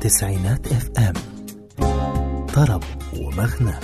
تسعينات اف ام طرب ومغنى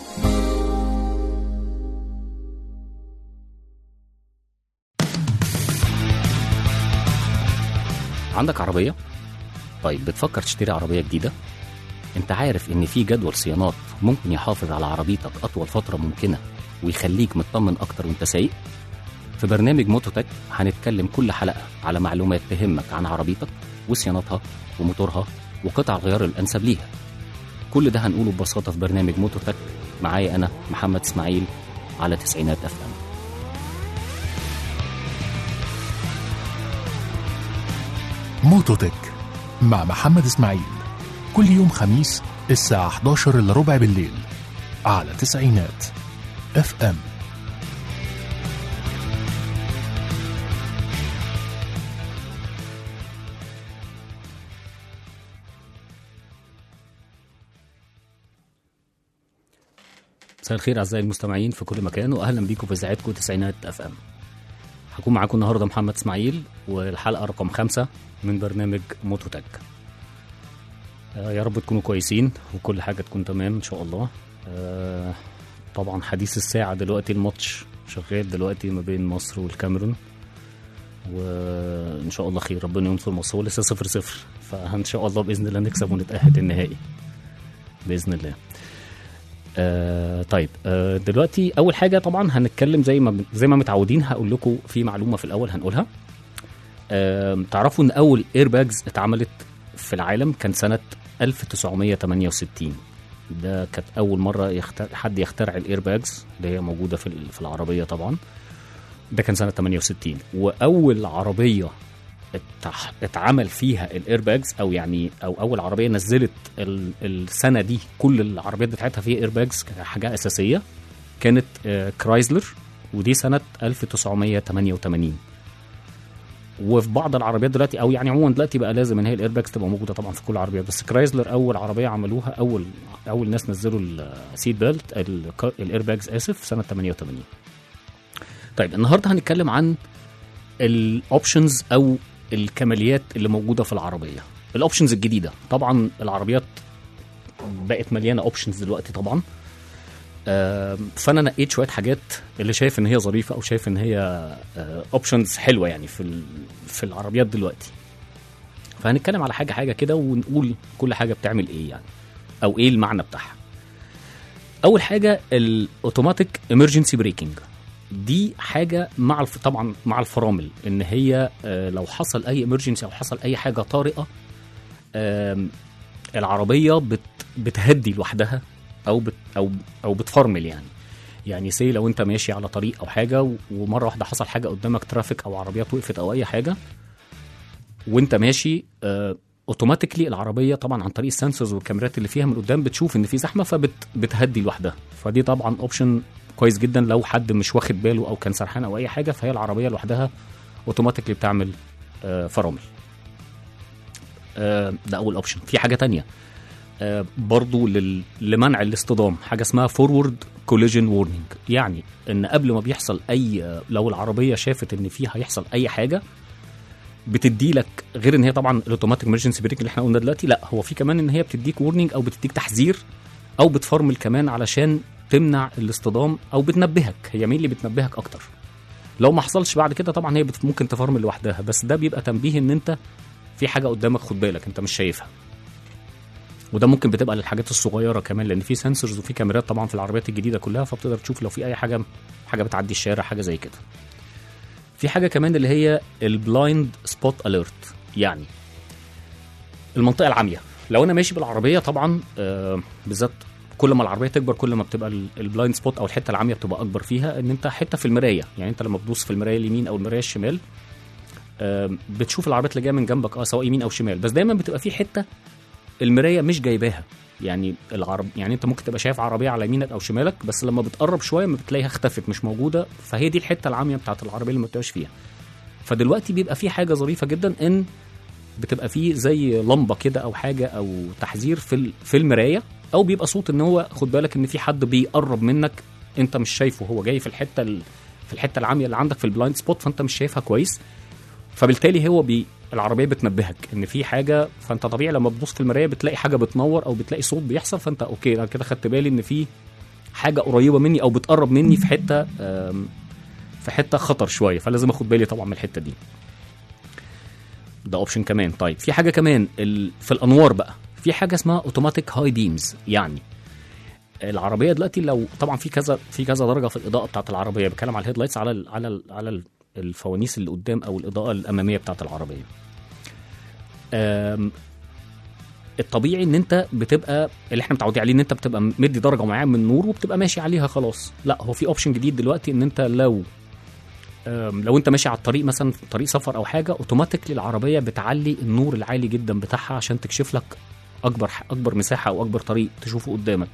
عندك عربية؟ طيب بتفكر تشتري عربية جديدة؟ انت عارف ان في جدول صيانات ممكن يحافظ على عربيتك اطول فترة ممكنة ويخليك مطمن اكتر وانت سايق؟ في برنامج موتوتك هنتكلم كل حلقة على معلومات تهمك عن عربيتك وصيانتها وموتورها وقطع الغيار الانسب ليها كل ده هنقوله ببساطة في برنامج موتوتك معايا انا محمد اسماعيل على تسعينات اف ام موتوتك مع محمد اسماعيل كل يوم خميس الساعة 11 الا ربع بالليل على تسعينات اف ام مساء الخير اعزائي المستمعين في كل مكان واهلا بيكم في اذاعتكم تسعينات اف ام هكون معاكم النهارده محمد اسماعيل والحلقه رقم خمسة من برنامج موتوتك آه يا رب تكونوا كويسين وكل حاجه تكون تمام ان شاء الله آه طبعا حديث الساعه دلوقتي الماتش شغال دلوقتي ما بين مصر والكاميرون وان شاء الله خير ربنا ينصر مصر هو لسه صفر صفر فان شاء الله باذن الله نكسب ونتاهل النهائي باذن الله آه طيب آه دلوقتي اول حاجه طبعا هنتكلم زي ما زي ما متعودين هقول لكم في معلومه في الاول هنقولها آه تعرفوا ان اول ايرباجز اتعملت في العالم كان سنه 1968 ده كانت اول مره يختار حد يخترع الايرباجز اللي هي موجوده في ال- في العربيه طبعا ده كان سنه 68 واول عربيه اتح- اتعمل فيها الايرباجز او يعني او اول عربيه نزلت ال- السنه دي كل العربيات بتاعتها فيها ايرباجز كحاجه اساسيه كانت آه، كرايزلر ودي سنه 1988 وفي بعض العربيات دلوقتي او يعني عموما دلوقتي بقى لازم ان هي الايرباجز تبقى موجوده طبعا في كل العربيات بس كرايزلر اول عربيه عملوها اول اول ناس نزلوا السيت بيلت الايرباجز اسف سنه 88 طيب النهارده هنتكلم عن الاوبشنز او الكماليات اللي موجوده في العربيه الاوبشنز الجديده طبعا العربيات بقت مليانه اوبشنز دلوقتي طبعا آم، فانا نقيت شويه حاجات اللي شايف ان هي ظريفه او شايف ان هي اوبشنز حلوه يعني في ال- في العربيات دلوقتي فهنتكلم على حاجه حاجه كده ونقول كل حاجه بتعمل ايه يعني او ايه المعنى بتاعها اول حاجه الاوتوماتيك امرجنسي بريكنج دي حاجه مع الف... طبعا مع الفرامل ان هي آه، لو حصل اي امرجنسي او حصل اي حاجه طارئه آم، العربيه بت... بتهدي لوحدها او بت... او او بتفرمل يعني يعني سي لو انت ماشي على طريق او حاجه و- ومره واحده حصل حاجه قدامك ترافيك او عربيات وقفت او اي حاجه وانت ماشي آه، اوتوماتيكلي العربيه طبعا عن طريق السنسورز والكاميرات اللي فيها من قدام بتشوف ان في زحمه فبتهدي لوحدها فدي طبعا اوبشن كويس جدا لو حد مش واخد باله او كان سرحان او اي حاجه فهي العربيه لوحدها اوتوماتيكلي بتعمل آه، فرامل آه، ده اول اوبشن في حاجه تانية آه، برضو لل... لمنع الاصطدام حاجه اسمها فورورد كوليجن وورنينج يعني ان قبل ما بيحصل اي آه، لو العربيه شافت ان في هيحصل اي حاجه بتدي لك غير ان هي طبعا الاوتوماتيك ايمرجنسي بريك اللي احنا قلنا دلوقتي لا هو في كمان ان هي بتديك وورنينج او بتديك تحذير او بتفرمل كمان علشان تمنع الاصطدام او بتنبهك هي مين اللي بتنبهك اكتر لو ما حصلش بعد كده طبعا هي بت- ممكن تفرمل لوحدها بس ده بيبقى تنبيه ان انت في حاجه قدامك خد بالك انت مش شايفها وده ممكن بتبقى للحاجات الصغيره كمان لان في سنسورز وفي كاميرات طبعا في العربيات الجديده كلها فبتقدر تشوف لو في اي حاجه حاجه بتعدي الشارع حاجه زي كده في حاجه كمان اللي هي البلايند سبوت اليرت يعني المنطقه العاميه لو انا ماشي بالعربيه طبعا آه بالذات كل ما العربيه تكبر كل ما بتبقى البلايند سبوت او الحته العاميه بتبقى اكبر فيها ان انت حته في المرايه يعني انت لما بتبص في المرايه اليمين او المرايه الشمال آه بتشوف العربيات اللي جايه من جنبك اه سواء يمين او شمال بس دايما بتبقى في حته المرايه مش جايباها يعني العرب يعني انت ممكن تبقى شايف عربيه على يمينك او شمالك بس لما بتقرب شويه ما بتلاقيها اختفت مش موجوده فهي دي الحته العاميه بتاعت العربيه اللي ما بتبقاش فيها فدلوقتي بيبقى في حاجه ظريفه جدا ان بتبقى فيه زي لمبه كده او حاجه او تحذير في ال- في المرايه او بيبقى صوت ان هو خد بالك ان في حد بيقرب منك انت مش شايفه هو جاي في الحته ال- في الحته العاميه اللي عندك في البلايند سبوت فانت مش شايفها كويس فبالتالي هو بي العربيه بتنبهك ان في حاجه فانت طبيعي لما تبص في المرايه بتلاقي حاجه بتنور او بتلاقي صوت بيحصل فانت اوكي انا كده خدت بالي ان في حاجه قريبه مني او بتقرب مني في حته آم، في حته خطر شويه فلازم اخد بالي طبعا من الحته دي ده اوبشن كمان طيب في حاجه كمان ال... في الانوار بقى في حاجه اسمها اوتوماتيك هاي بيمز يعني العربيه دلوقتي لو طبعا في كذا في كذا درجه في الاضاءه بتاعت العربيه بتكلم على الهيد لايتس على ال على ال على ال- الفوانيس اللي قدام او الاضاءه الاماميه بتاعت العربيه أم، الطبيعي ان انت بتبقى اللي احنا متعودين عليه ان انت بتبقى مدي درجه معينه من النور وبتبقى ماشي عليها خلاص لا هو في اوبشن جديد دلوقتي ان انت لو أم، لو انت ماشي على الطريق مثلا في طريق سفر او حاجه اوتوماتيكلي العربيه بتعلي النور العالي جدا بتاعها عشان تكشف لك اكبر اكبر مساحه او اكبر طريق تشوفه قدامك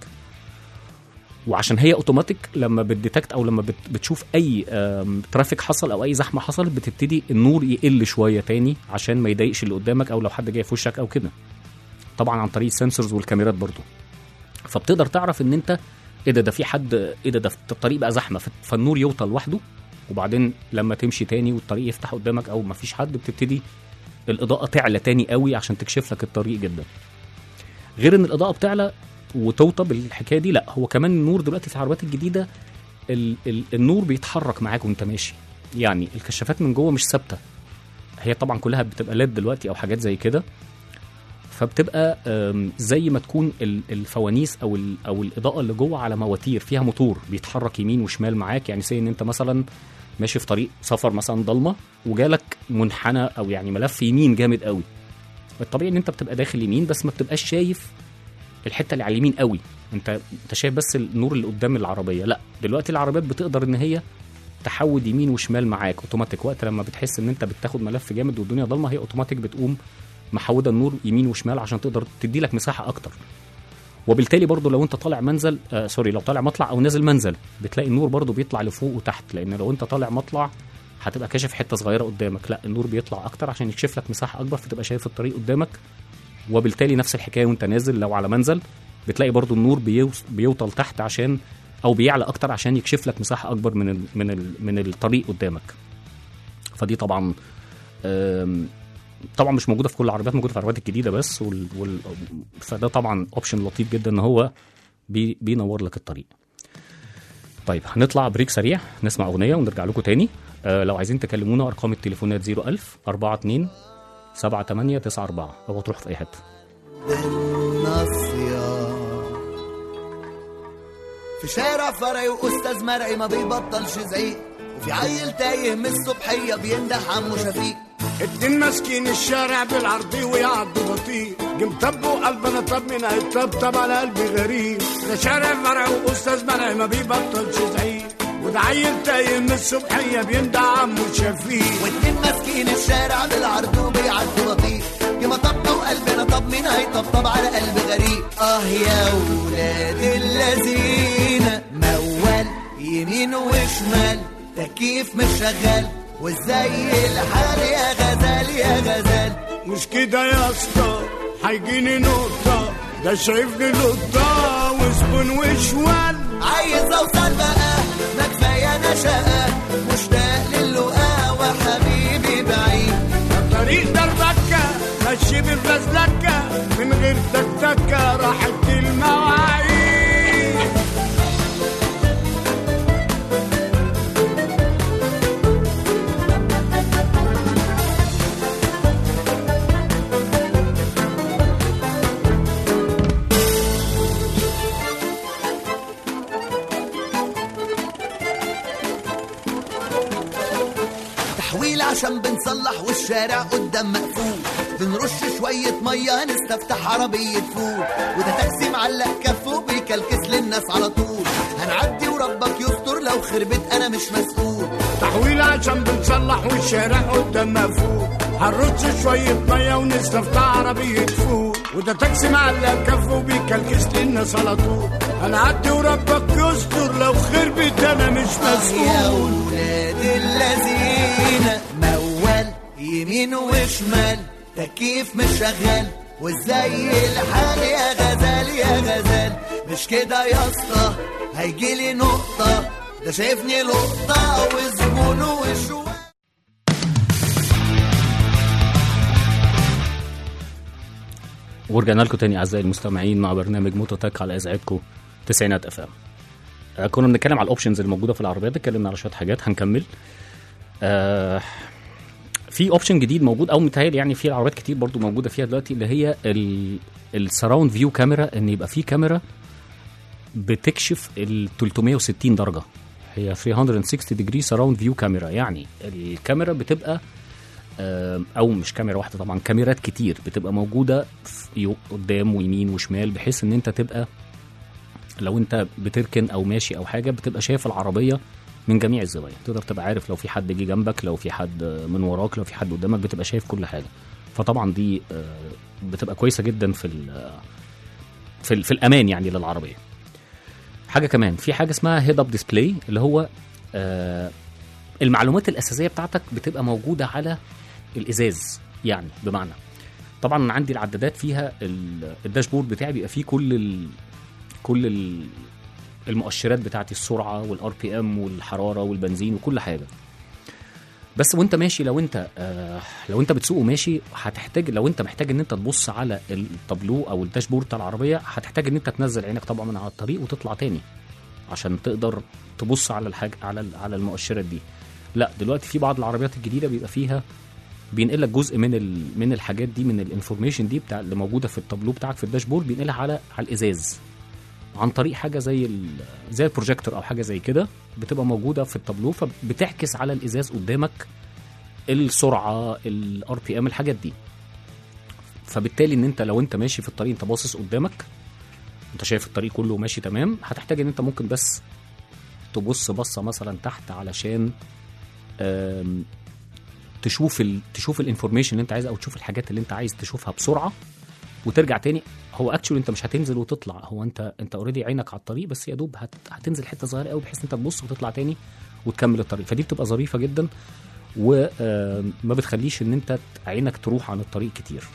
وعشان هي اوتوماتيك لما بتديتكت او لما بت بتشوف اي آم، ترافيك حصل او اي زحمه حصلت بتبتدي النور يقل شويه تاني عشان ما يضايقش اللي قدامك او لو حد جاي في وشك او كده طبعا عن طريق السنسورز والكاميرات برضو فبتقدر تعرف ان انت ايه ده ده في حد ايه ده ده الطريق بقى زحمه ف- فالنور يوطى لوحده وبعدين لما تمشي تاني والطريق يفتح قدامك او ما فيش حد بتبتدي الاضاءه تعلى تاني قوي عشان تكشف لك الطريق جدا غير ان الاضاءه بتعلى وتوطى بالحكايه دي لا هو كمان النور دلوقتي في العربيات الجديده ال ال النور بيتحرك معاك وانت ماشي يعني الكشافات من جوه مش ثابته هي طبعا كلها بتبقى ليد دلوقتي او حاجات زي كده فبتبقى آم، زي ما تكون ال- الفوانيس او ال- او الاضاءه اللي جوه على مواتير فيها موتور بيتحرك يمين وشمال معاك يعني سي ان انت مثلا ماشي في طريق سفر مثلا ضلمه وجالك منحنى او يعني ملف يمين جامد قوي الطبيعي ان انت بتبقى داخل يمين بس ما بتبقاش شايف الحته اللي على اليمين قوي انت انت شايف بس النور اللي قدام العربيه لا دلوقتي العربيات بتقدر ان هي تحود يمين وشمال معاك اوتوماتيك وقت لما بتحس ان انت بتاخد ملف جامد والدنيا ضلمه هي اوتوماتيك بتقوم محوده النور يمين وشمال عشان تقدر تدي لك مساحه اكتر وبالتالي برضو لو انت طالع منزل آه سوري لو طالع مطلع او نازل منزل بتلاقي النور برضو بيطلع لفوق وتحت لان لو انت طالع مطلع هتبقى كاشف حته صغيره قدامك لا النور بيطلع اكتر عشان يكشف لك مساحه اكبر فتبقى شايف الطريق قدامك وبالتالي نفس الحكايه وانت نازل لو على منزل بتلاقي برضو النور بيوص بيوطل تحت عشان او بيعلى اكتر عشان يكشف لك مساحه اكبر من ال من ال من الطريق قدامك فدي طبعا آم، طبعا مش موجوده في كل العربيات موجوده في العربيات الجديده بس وال... وال... فده طبعا اوبشن لطيف جدا ان هو بي... بينور لك الطريق طيب هنطلع بريك سريع نسمع اغنيه ونرجع لكم تاني آه لو عايزين تكلمونا ارقام التليفونات 01000 42 7894 او تروح في اي حته بالناصية في شارع فرعي واستاذ مرعي ما بيبطلش زعيق وفي عيل تايه من الصبحية بينده عمو شفيق اتنين ماسكين الشارع بالعرض ويعدوا بطيء جم طبوا قلبنا طب من هيطبطب على قلبي غريب ده شارع فرع واستاذ مرعي ما بيبطلش زعيق وده عيل تايه من الصبحية بيندع عمو شفيق واتنين ماسكين الشارع بالعرض وبيعدوا بطيء يا طبنا وقلبنا طب مين هيطبطب على قلب غريب اه يا ولاد اللذين موال يمين وشمال تكييف مش شغال وازاي الحال يا غزال يا غزال مش كده يا اسطى هيجيني نقطة ده شايفني لقطة وزبون وشوال عايز اوصل بقى ما كفايه انا شقه مشتاق للقاء وحبيبي بعيد الطريق دربكة ماشي بالفزلكة من غير تكتكة راحت المواعيد تحويل عشان بنصلح والشارع قدام مقفول بنرش شوية مية نستفتح عربية فول وده تاكسي معلق كفه بيكلكس للناس على طول هنعدي وربك يستر لو خربت انا مش مسؤول تحويل عشان بنصلح والشارع قدام مقفول هنرش شوية مية ونستفتح عربية فول وده تاكسي معلق كفه وبيكلكس للناس على طول هنعدي وربك يستر لو خربت انا مش يا مسؤول ولاد اللذين موال يمين وشمال تكييف مش شغال وازاي الحال يا غزال يا غزال مش كده يا اسطى هيجيلي نقطة ده شايفني لقطة وزبون وشوال ورجعنا لكم تاني اعزائي المستمعين مع برنامج موتوتك على اذاعتكم تسعينات اف ام آه، كنا بنتكلم على الاوبشنز اللي موجوده في العربيات اتكلمنا على شويه حاجات هنكمل آه في اوبشن جديد موجود او متهيألي يعني في العربيات كتير برضو موجوده فيها دلوقتي اللي هي السراوند فيو كاميرا ان يبقى في كاميرا بتكشف ال 360 درجه هي 360 ديجري سراوند فيو كاميرا يعني الكاميرا بتبقى آم، او مش كاميرا واحده طبعا كاميرات كتير بتبقى موجوده في يو- قدام ويمين وشمال بحيث ان انت تبقى لو انت بتركن او ماشي او حاجه بتبقى شايف العربيه من جميع الزوايا تقدر تبقى عارف لو في حد جه جنبك لو في حد من وراك لو في حد قدامك بتبقى شايف كل حاجه فطبعا دي آه، بتبقى كويسه جدا في ال في, ال في الامان يعني للعربيه حاجه كمان في حاجه اسمها هيد اب ديسبلاي اللي هو آه، المعلومات الاساسيه بتاعتك بتبقى موجوده على الازاز يعني بمعنى طبعا عندي العدادات فيها ال- الداشبورد بتاعي بيبقى فيه كل ال كل ال المؤشرات بتاعتي السرعه والار بي ام والحراره والبنزين وكل حاجه بس وانت ماشي لو انت آه لو انت بتسوق وماشي هتحتاج لو انت محتاج ان انت تبص على التابلو او الداشبورد بتاع العربيه هتحتاج ان انت تنزل عينك طبعا من على الطريق وتطلع تاني عشان تقدر تبص على الحاجه على ال- على المؤشرات دي لا دلوقتي في بعض العربيات الجديده بيبقى فيها بينقل لك جزء من ال... من الحاجات دي من الانفورميشن دي بتاع اللي موجوده في التابلو بتاعك في الداشبورد بينقلها على على الازاز عن طريق حاجه زي ال... زي البروجيكتور او حاجه زي كده بتبقى موجوده في التابلو فبتعكس على الازاز قدامك السرعه الار بي ام الحاجات دي فبالتالي ان انت لو انت ماشي في الطريق انت باصص قدامك انت شايف الطريق كله ماشي تمام هتحتاج ان انت ممكن بس تبص بصه مثلا تحت علشان آم، تشوف ال... تشوف الانفورميشن اللي انت عايزها او تشوف الحاجات اللي انت عايز تشوفها بسرعه وترجع تاني هو اكشولي انت مش هتنزل وتطلع هو انت انت اوريدي عينك على الطريق بس يا دوب هت... هتنزل حته صغيره قوي بحيث انت تبص وتطلع تاني وتكمل الطريق فدي بتبقى ظريفه جدا وما بتخليش ان انت عينك تروح عن الطريق كتير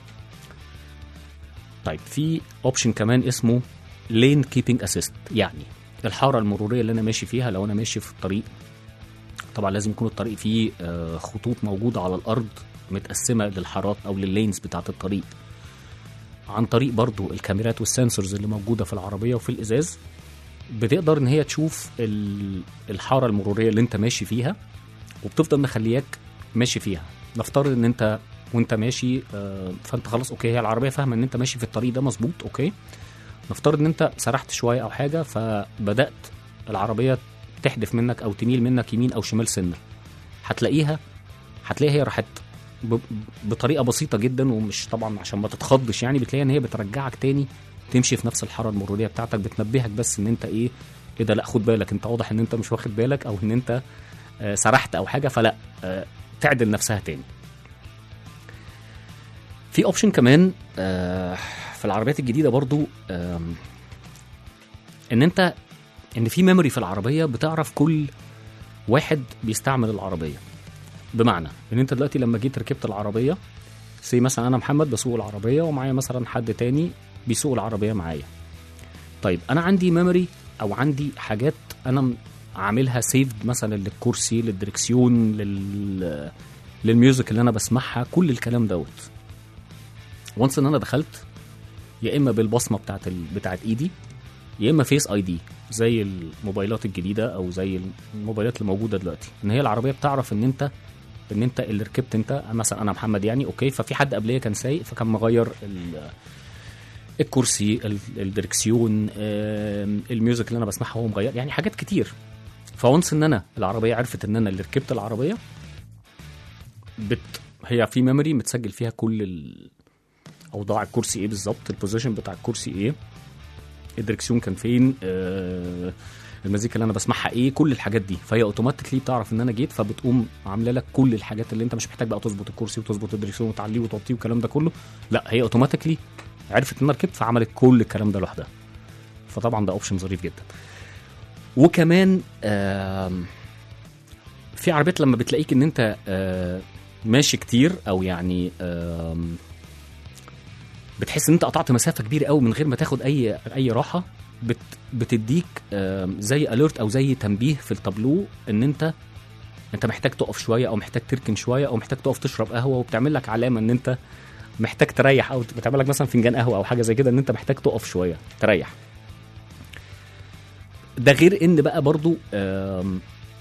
طيب في اوبشن كمان اسمه لين كيبنج اسيست يعني الحاره المروريه اللي انا ماشي فيها لو انا ماشي في الطريق طبعا لازم يكون الطريق فيه آه، خطوط موجوده على الارض متقسمه للحارات او لللينز بتاعه الطريق عن طريق برضو الكاميرات والسنسورز اللي موجوده في العربيه وفي الازاز بتقدر ان هي تشوف ال- الحاره المروريه اللي انت ماشي فيها وبتفضل مخلياك ماشي فيها نفترض ان انت وانت ماشي آه، فانت خلاص اوكي هي العربيه فاهمه ان انت ماشي في الطريق ده مظبوط اوكي نفترض ان انت سرحت شويه او حاجه فبدات العربيه تحدف منك او تميل منك يمين او شمال سنه هتلاقيها هتلاقيها هي راحت ب- بطريقه بسيطه جدا ومش طبعا عشان ما تتخضش يعني بتلاقي ان هي بترجعك تاني تمشي في نفس الحاره المروريه بتاعتك بتنبهك بس ان انت ايه ايه ده لا خد بالك انت واضح ان انت مش واخد بالك او ان انت آه، سرحت او حاجه فلا آه، تعدل نفسها تاني في اوبشن كمان آه، في العربيات الجديده برضو آم، ان انت ان في ميموري في العربيه بتعرف كل واحد بيستعمل العربيه بمعنى ان انت دلوقتي لما جيت ركبت العربيه سي مثلا انا محمد بسوق العربيه ومعايا مثلا حد تاني بيسوق العربيه معايا طيب انا عندي ميموري او عندي حاجات انا م- عاملها سيفد مثلا للكرسي للدركسيون لل للميوزك اللي انا بسمعها كل الكلام دوت وانس ان انا دخلت يا اما بالبصمه بتاعت ال... بتاعت ايدي يا اما فيس اي دي زي الموبايلات الجديده او زي الموبايلات اللي موجوده دلوقتي ان هي العربيه بتعرف ان انت ان انت اللي ركبت انت مثلا انا محمد يعني اوكي ففي حد قبليه كان سايق فكان مغير ال... الكرسي ال- الدركسيون آم، الميوزك اللي انا بسمعها هو مغير يعني حاجات كتير فونس ان انا العربيه عرفت ان انا اللي ركبت العربيه بت هي في ميموري متسجل فيها كل ال... اوضاع الكرسي ايه بالظبط البوزيشن بتاع الكرسي ايه الدركسيون كان فين آه المزيكا اللي انا بسمعها ايه كل الحاجات دي فهي اوتوماتيكلي بتعرف ان انا جيت فبتقوم عامله لك كل الحاجات اللي انت مش محتاج بقى تظبط الكرسي وتظبط الدركسيون وتعليه وتوطيه والكلام ده كله لا هي اوتوماتيكلي عرفت ان انا ركبت فعملت كل الكلام ده لوحدها فطبعا ده اوبشن ظريف جدا وكمان آم، في عربيات لما بتلاقيك ان انت آه، ماشي كتير او يعني آم، بتحس ان انت قطعت مسافه كبيره قوي من غير ما تاخد اي اي راحه بت بتديك آم، زي اليرت او زي تنبيه في التابلو ان انت انت محتاج تقف شويه او محتاج تركن شويه او محتاج تقف تشرب قهوه وبتعمل لك علامه ان انت محتاج تريح او بتعمل لك مثلا فنجان قهوه او حاجه زي كده ان انت محتاج تقف شويه تريح ده غير ان بقى برضو آم،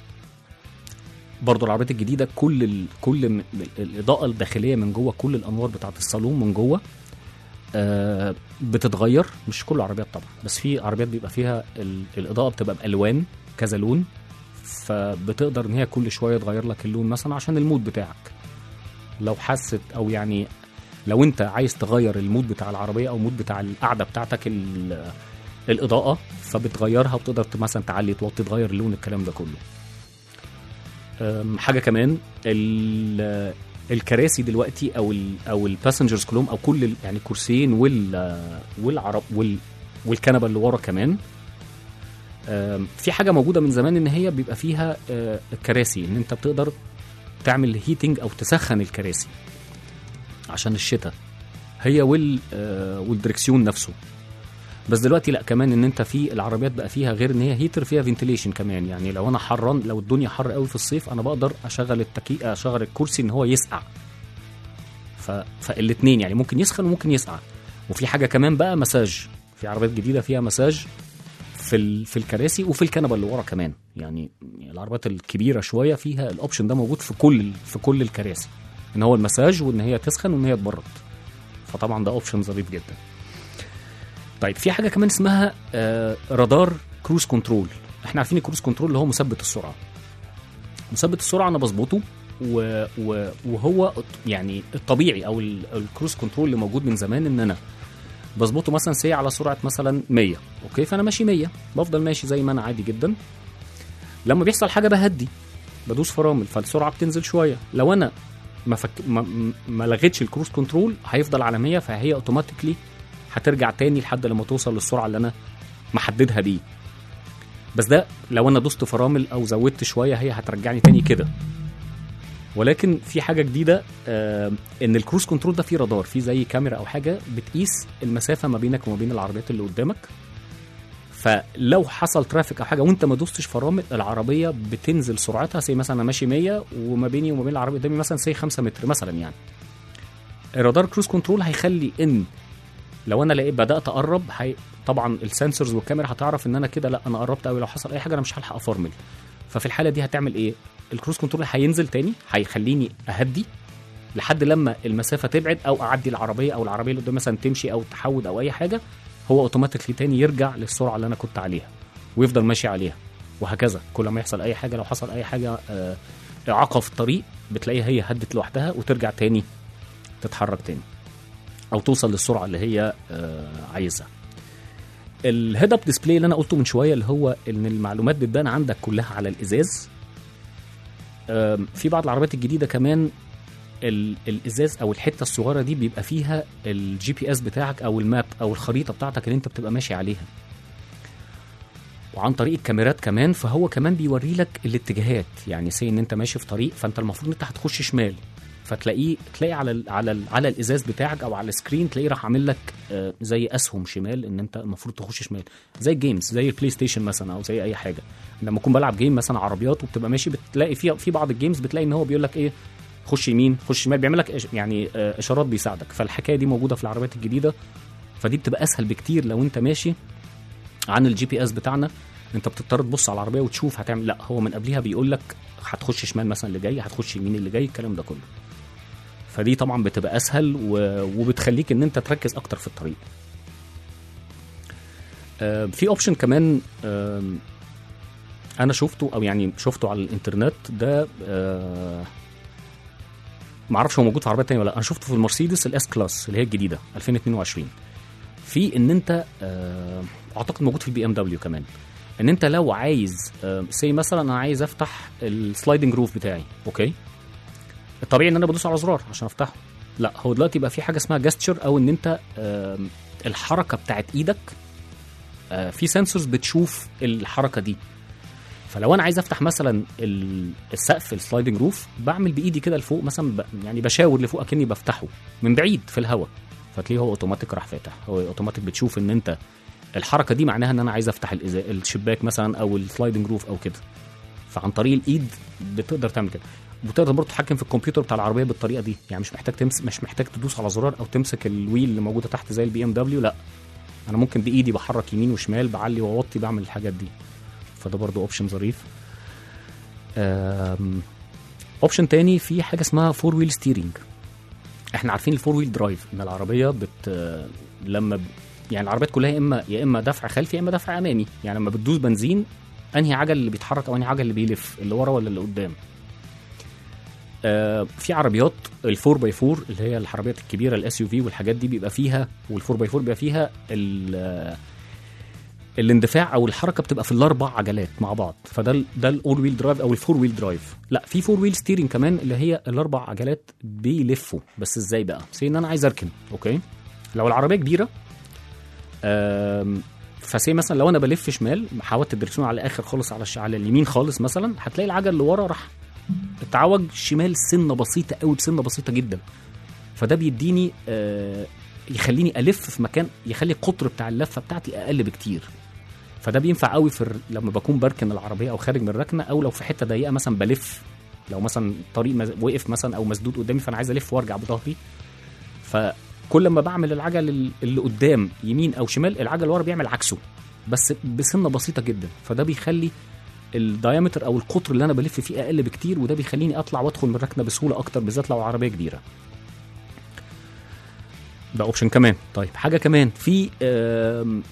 برضو العربيات الجديده كل ال... كل م- الاضاءه الداخليه من جوه كل الانوار بتاعه الصالون من جوه آه، بتتغير مش كل العربيات طبعا بس في عربيات بيبقى فيها ال... الاضاءه بتبقى بالوان كذا لون فبتقدر ان هي كل شويه تغير لك اللون مثلا عشان المود بتاعك لو حست او يعني لو انت عايز تغير المود بتاع العربيه او المود بتاع القعده بتاعتك ال- الاضاءه فبتغيرها وتقدر ت- مثلا تعلي توطي تغير اللون الكلام ده كله أم، حاجه كمان ال- الكراسي دلوقتي او ال او الباسنجرز كلهم او كل ال- يعني الكرسيين وال والعرب وال والكنبه اللي ورا كمان أم، في حاجه موجوده من زمان ان هي بيبقى فيها آه، كراسي ان انت بتقدر تعمل هيتنج او تسخن الكراسي عشان الشتاء هي وال آه، والدركسيون نفسه بس دلوقتي لا كمان ان انت في العربيات بقى فيها غير ان هي هيتر فيها فنتيليشن كمان يعني لو انا حران لو الدنيا حر قوي في الصيف انا بقدر اشغل التكي اشغل الكرسي ان هو يسقع ف... فالاثنين يعني ممكن يسخن وممكن يسقع وفي حاجه كمان بقى مساج في عربيات جديده فيها مساج في ال... في الكراسي وفي الكنبه اللي ورا كمان يعني العربيات الكبيره شويه فيها الاوبشن ده موجود في كل في كل الكراسي ان هو المساج وان هي تسخن وان هي تبرد فطبعا ده اوبشن ظريف جدا طيب في حاجه كمان اسمها آه رادار كروز كنترول احنا عارفين الكروز كنترول اللي هو مثبت السرعه مثبت السرعه انا بظبطه و... و... وهو يعني الطبيعي او ال- الكروز كنترول اللي موجود من زمان ان انا بظبطه مثلا سي على سرعه مثلا 100 اوكي فانا ماشي 100 بفضل ماشي زي ما انا عادي جدا لما بيحصل حاجه بهدي بدوس فرامل فالسرعه بتنزل شويه لو انا ما فك... ما, ما لغيتش الكروز كنترول هيفضل على 100 فهي اوتوماتيكلي هترجع تاني لحد لما توصل للسرعه اللي انا محددها بيه بس ده لو انا دوست فرامل او زودت شويه هي هترجعني تاني كده ولكن في حاجه جديده آه ان الكروز كنترول ده فيه رادار فيه زي كاميرا او حاجه بتقيس المسافه ما بينك وما بين العربيات اللي قدامك فلو حصل ترافيك او حاجه وانت ما دوستش فرامل العربيه بتنزل سرعتها زي مثلا انا ماشي 100 وما بيني وما بين العربيه قدامي مثلا سي 5 متر مثلا يعني الرادار كروز كنترول هيخلي ان لو انا لقيت بدات اقرب هي طبعا السنسورز والكاميرا هتعرف ان انا كده لا انا قربت قوي لو حصل اي حاجه انا مش هلحق افرمل ففي الحاله دي هتعمل ايه الكروز كنترول هينزل تاني هيخليني اهدي لحد لما المسافه تبعد او اعدي العربيه او العربيه اللي قدام مثلا تمشي او تحود او اي حاجه هو اوتوماتيكلي تاني يرجع للسرعه اللي انا كنت عليها ويفضل ماشي عليها وهكذا كل ما يحصل اي حاجه لو حصل اي حاجه آه، اعاقه في الطريق بتلاقيها هي هدت لوحدها وترجع تاني تتحرك تاني او توصل للسرعه اللي هي آه، عايزها الهيد اب ديسبلاي اللي انا قلته من شويه اللي هو ان المعلومات بتبان عندك كلها على الازاز آم، في بعض العربيات الجديده كمان ال- الازاز او الحته الصغيره دي بيبقى فيها الجي بي اس بتاعك او الماب او الخريطه بتاعتك اللي انت بتبقى ماشي عليها وعن طريق الكاميرات كمان فهو كمان بيوري لك الاتجاهات يعني سي ان انت ماشي في طريق فانت المفروض ان انت هتخش شمال فتلاقيه تلاقي على ال على ال على الازاز بتاعك او على السكرين تلاقيه راح عامل لك آه، زي اسهم شمال ان انت المفروض تخش شمال زي الجيمز زي البلاي ستيشن مثلا او زي اي حاجه لما اكون بلعب جيم مثلا عربيات وبتبقى ماشي بتلاقي في في بعض الجيمز بتلاقي ان هو بيقول لك ايه خش يمين خش شمال بيعمل لك إش- يعني آه، اشارات بيساعدك فالحكايه دي موجوده في العربيات الجديده فدي بتبقى اسهل بكتير لو انت ماشي عن الجي بي اس بتاعنا انت بتضطر تبص على العربيه وتشوف هتعمل لا هو من قبلها بيقول لك هتخش شمال مثلا اللي جاي هتخش يمين اللي جاي الكلام ده كله فدي طبعا بتبقى اسهل و... وبتخليك ان انت تركز اكتر في الطريق آه، في اوبشن كمان آم، انا شفته او يعني شفته على الانترنت ده آه، ما اعرفش هو موجود في عربيات تانية ولا لا انا شفته في المرسيدس الاس كلاس اللي هي الجديده 2022 في ان انت آه، اعتقد موجود في البي ام دبليو كمان ان انت لو عايز سي مثلا انا عايز افتح السلايدنج روف بتاعي اوكي الطبيعي ان انا بدوس على زرار عشان افتحه لا هو دلوقتي بقى في حاجه اسمها جاستشر او ان انت آم، الحركه بتاعت ايدك آه، في سنسورز بتشوف الحركه دي فلو انا عايز افتح مثلا ال- السقف السلايدنج روف بعمل بايدي كده لفوق مثلا ب... يعني بشاور لفوق اكني بفتحه من بعيد في الهواء فتلاقيه هو اوتوماتيك راح فاتح هو اوتوماتيك بتشوف ان انت الحركه دي معناها ان انا عايز افتح الإزا... الشباك مثلا او السلايدنج روف او كده فعن طريق الايد بتقدر تعمل كده وتقدر برضه تتحكم في الكمبيوتر بتاع العربيه بالطريقه دي يعني مش محتاج تمس مش محتاج تدوس على زرار او تمسك الويل اللي موجوده تحت زي البي ام دبليو لا انا ممكن بايدي بحرك يمين وشمال بعلي واوطي بعمل الحاجات دي فده برضه اوبشن ظريف اوبشن تاني في حاجه اسمها فور ويل ستيرنج احنا عارفين الفور ويل درايف ان العربيه بت لما ب... يعني العربيات كلها يا اما يا اما دفع خلفي يا اما دفع امامي يعني لما بتدوس بنزين انهي عجل اللي بيتحرك او انهي عجل اللي بيلف اللي ورا ولا اللي قدام آه في عربيات الفور باي فور اللي هي العربيات الكبيره الاس يو في والحاجات دي بيبقى فيها والفور باي فور بيبقى فيها ال- آه، الاندفاع او الحركه بتبقى في الاربع عجلات مع بعض فده ال- ده الاول ويل درايف او الفور ويل درايف لا في فور ويل ستيرنج كمان اللي هي الاربع عجلات بيلفوا بس ازاي بقى سي ان انا عايز اركن اوكي لو العربيه كبيره آم، فسي مثلا لو انا بلف شمال حاولت الدركسيون على الاخر خالص على الش... على اليمين خالص مثلا هتلاقي العجل اللي ورا راح اتعوج شمال سنه بسيطه قوي بسنه بسيطه جدا فده بيديني آه يخليني الف في مكان يخلي القطر بتاع اللفه بتاعتي اقل بكتير فده بينفع قوي في الر- لما بكون بركن العربيه او خارج من الركنه او لو في حته ضيقه مثلا بلف لو مثلا طريق مز... وقف مثلا او مسدود قدامي فانا عايز الف وارجع بظهري فكل ما بعمل العجل ال- اللي قدام يمين او شمال العجل اللي ورا بيعمل عكسه بس بسنه بسيطه جدا فده بيخلي الدايمتر او القطر اللي انا بلف فيه اقل بكتير وده بيخليني اطلع وادخل من الركنه بسهوله اكتر بالذات لو عربيه كبيره ده اوبشن كمان طيب حاجه كمان في آم،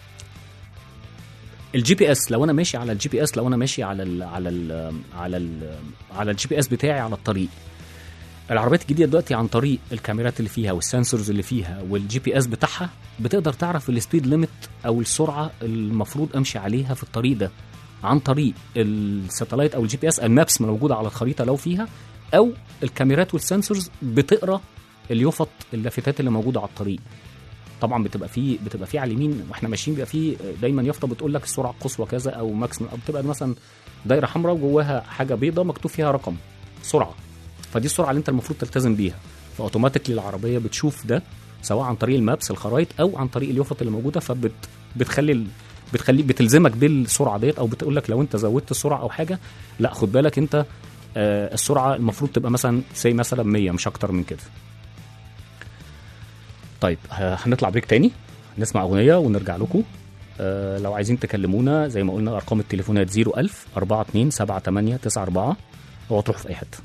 الجي بي اس لو انا ماشي على الجي بي اس لو انا ماشي على ال على ال على ال على الجي بي اس بتاعي على الطريق العربيات الجديده دلوقتي عن طريق الكاميرات اللي فيها والسنسورز اللي فيها والجي بي اس بتاعها بتقدر تعرف السبيد ليميت او السرعه المفروض امشي عليها في الطريق ده عن طريق الساتلايت او الجي بي اس المابس موجوده على الخريطه لو فيها او الكاميرات والسنسورز بتقرا اليافط اللافتات اللي موجوده على الطريق طبعا بتبقى في بتبقى في على اليمين واحنا ماشيين بيبقى في دايما يافطه بتقول لك السرعه القصوى كذا او ماكسيمم او بتبقى مثلا دايره حمراء وجواها حاجه بيضاء مكتوب فيها رقم سرعه فدي السرعه اللي انت المفروض تلتزم بيها فاوتوماتيكلي العربيه بتشوف ده سواء عن طريق المابس الخرائط او عن طريق اليافط اللي موجوده فبت بتخلي ال... بتخليك بتلزمك بالسرعه ديت او بتقول لك لو انت زودت السرعه او حاجه لا خد بالك انت آه السرعه المفروض تبقى مثلا سي مثلا 100 مش اكتر من كده طيب ه- هنطلع بريك تاني نسمع اغنيه ونرجع لكم آه لو عايزين تكلمونا زي ما قلنا ارقام التليفونات 01000 42 78 94 اوعوا تروحوا في اي حته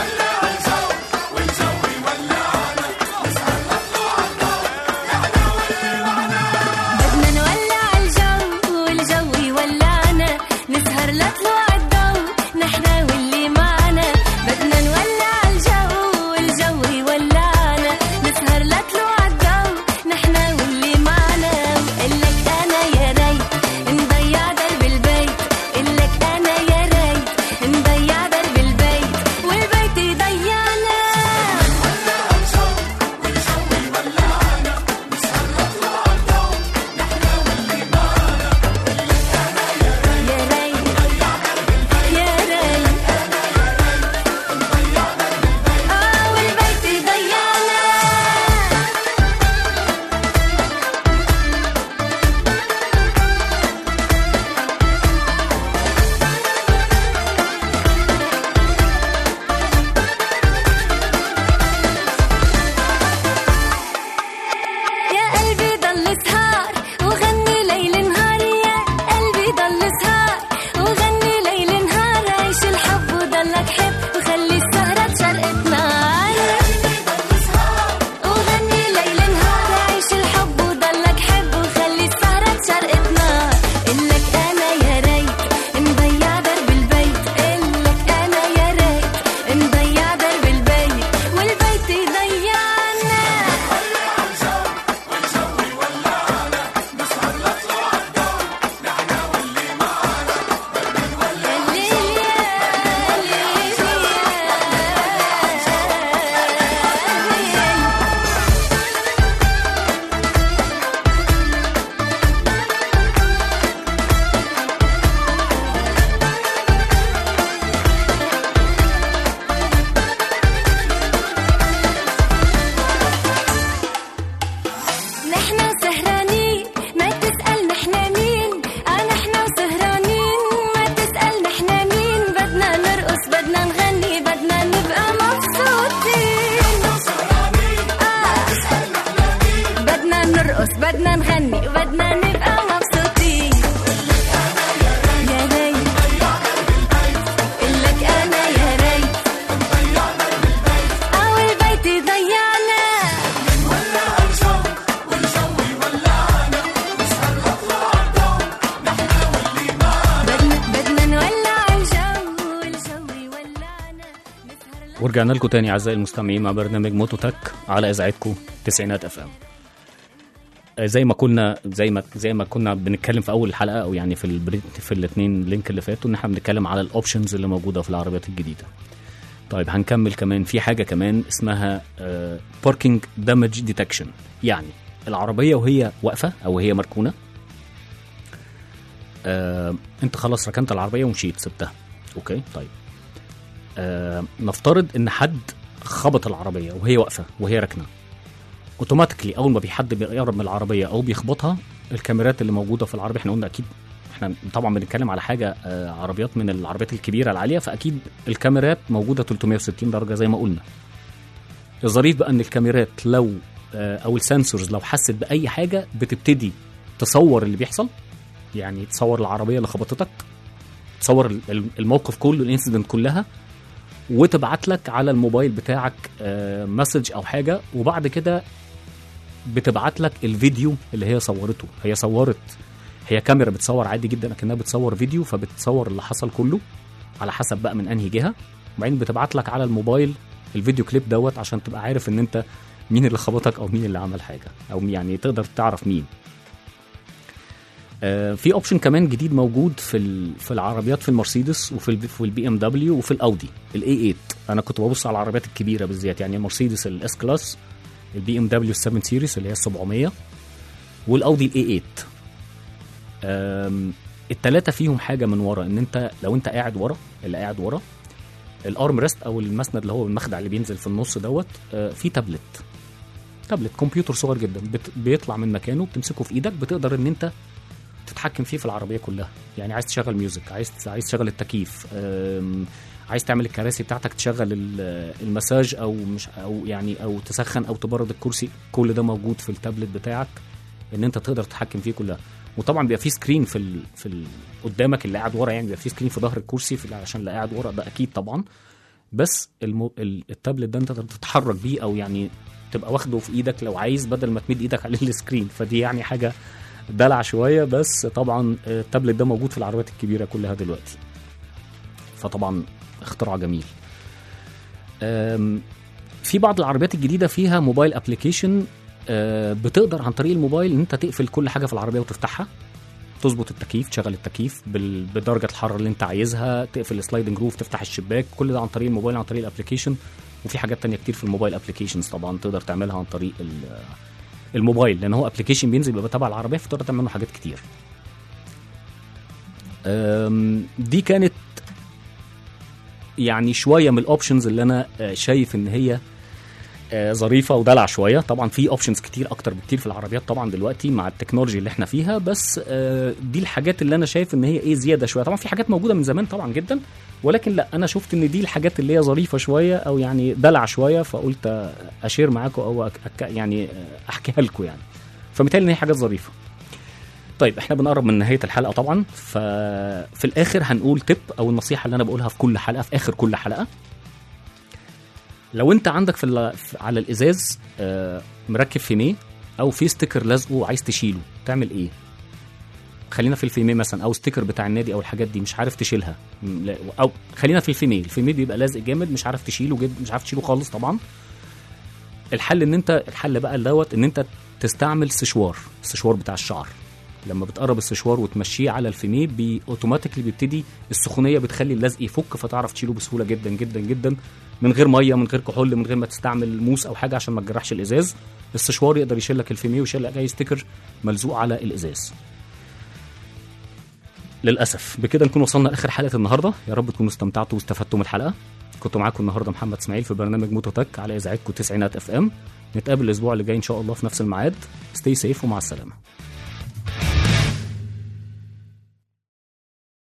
والجو ولعنا نسهر نطلع الضو ورجعنا لكم تاني اعزائي المستمعين مع برنامج موتو تك على اذاعتكم تسعينات اف ام زي ما كنا زي ما زي ما كنا بنتكلم في اول الحلقه او يعني في البريد في الاثنين لينك اللي فاتوا ان احنا بنتكلم على الاوبشنز اللي موجوده في العربيات الجديده طيب هنكمل كمان في حاجه كمان اسمها باركينج دامج ديتكشن يعني العربيه وهي واقفه او هي مركونه آه، انت خلاص ركنت العربيه ومشيت سبتها اوكي طيب آه، نفترض ان حد خبط العربيه وهي واقفه وهي راكنه اوتوماتيكلي اول ما بيحد بيقرب من العربيه او بيخبطها الكاميرات اللي موجوده في العربيه احنا قلنا اكيد احنا طبعا بنتكلم على حاجه آه، عربيات من العربيات الكبيره العاليه فاكيد الكاميرات موجوده 360 درجه زي ما قلنا الظريف بقى ان الكاميرات لو آه، او السنسورز لو حست باي حاجه بتبتدي تصور اللي بيحصل يعني تصور العربيه اللي خبطتك تصور ال- ال- الموقف كله الانسيدنت كلها وتبعت لك على الموبايل بتاعك مسج او حاجه وبعد كده بتبعت لك الفيديو اللي هي صورته هي صورت هي كاميرا بتصور عادي جدا اكنها بتصور فيديو فبتصور اللي حصل كله على حسب بقى من انهي جهه وبعدين بتبعت لك على الموبايل الفيديو كليب دوت عشان تبقى عارف ان انت مين اللي خبطك او مين اللي عمل حاجه او يعني تقدر تعرف مين آه، في اوبشن كمان جديد موجود في ال- في العربيات في المرسيدس وفي ال- في البي ام دبليو وفي الاودي الاي 8 انا كنت ببص على العربيات الكبيره بالذات يعني المرسيدس الاس كلاس البي ام دبليو 7 سيريس اللي هي ال 700 والاودي الاي 8 آم، التلاتة فيهم حاجه من ورا ان انت لو انت قاعد ورا اللي قاعد ورا الارم ريست او المسند اللي هو المخدع اللي بينزل في النص دوت آه، في تابلت تابلت كمبيوتر صغير جدا بت- بيطلع من مكانه بتمسكه في ايدك بتقدر ان انت تتحكم فيه في العربيه كلها يعني عايز تشغل ميوزك عايز عايز تشغل التكييف أم، عايز تعمل الكراسي بتاعتك تشغل ال- المساج او مش او يعني او تسخن او تبرد الكرسي كل ده موجود في التابلت بتاعك ان انت تقدر تتحكم فيه كلها وطبعا بيبقى في سكرين في ال... في ال... قدامك اللي قاعد ورا يعني بيبقى في سكرين في ظهر الكرسي في... عشان اللي قاعد ورا ده اكيد طبعا بس المو... ال- التابلت ده انت تقدر تتحرك بيه او يعني تبقى واخده في ايدك لو عايز بدل ما تمد ايدك على السكرين فدي يعني حاجه دلع شويه بس طبعا التابلت ده موجود في العربيات الكبيره كلها دلوقتي فطبعا اختراع جميل أم، في بعض العربيات الجديده فيها موبايل ابلكيشن بتقدر عن طريق الموبايل ان انت تقفل كل حاجه في العربيه وتفتحها تظبط التكييف تشغل التكييف بال- بدرجه الحراره اللي انت عايزها تقفل السلايدنج روف تفتح الشباك كل ده عن طريق الموبايل عن طريق الابلكيشن وفي حاجات تانية كتير في الموبايل ابلكيشنز طبعا تقدر تعملها عن طريق ال- الموبايل لان هو ابلكيشن بينزل بيبقى تبع العربيه فتقدر تعمل منه حاجات كتير أم، دي كانت يعني شويه من الاوبشنز اللي انا آه، شايف ان هي آه، ظريفه ودلع شويه طبعا في اوبشنز كتير اكتر بكتير في العربيات طبعا دلوقتي مع التكنولوجي اللي احنا فيها بس آه، دي الحاجات اللي انا شايف ان هي ايه زياده شويه طبعا في حاجات موجوده من زمان طبعا جدا ولكن لا انا شفت ان دي الحاجات اللي هي ظريفه شويه او يعني دلع شويه فقلت آه، اشير معاكم او أك أك يعني آه، احكيها لكم يعني فمثال ان هي حاجات ظريفه طيب احنا بنقرب من نهايه الحلقه طبعا ففي الاخر هنقول تip او النصيحه اللي انا بقولها في كل حلقه في اخر كل حلقه لو انت عندك في ال- في- على الازاز آه، مركب فيميه او في ستيكر لازقه وعايز تشيله تعمل ايه خلينا في الفيميه مثلا او ستيكر بتاع النادي او الحاجات دي مش عارف تشيلها م- لا- او خلينا في الفيميه الفيميه بيبقى لازق جامد مش عارف تشيله جد مش عارف تشيله خالص طبعا الحل ان انت الحل بقى دوت ان انت تستعمل سشوار السشوار بتاع الشعر لما بتقرب السشوار وتمشيه على الفيميه بي اوتوماتيكلي بيبتدي السخونيه بتخلي اللزق يفك فتعرف تشيله بسهوله جدا جدا جدا من غير ميه من غير كحول من غير ما تستعمل موس او حاجه عشان ما تجرحش الازاز السشوار يقدر يشيل لك الفيميه ويشيل لك اي ستيكر ملزوق على الازاز للاسف بكده نكون وصلنا لاخر حلقه النهارده يا رب تكونوا استمتعتوا واستفدتوا من الحلقه كنت معاكم النهارده محمد اسماعيل في برنامج موتوتك على اذاعتكم تسعينات اف ام نتقابل الاسبوع اللي جاي ان شاء الله في نفس الميعاد ستي سيف ومع السلامه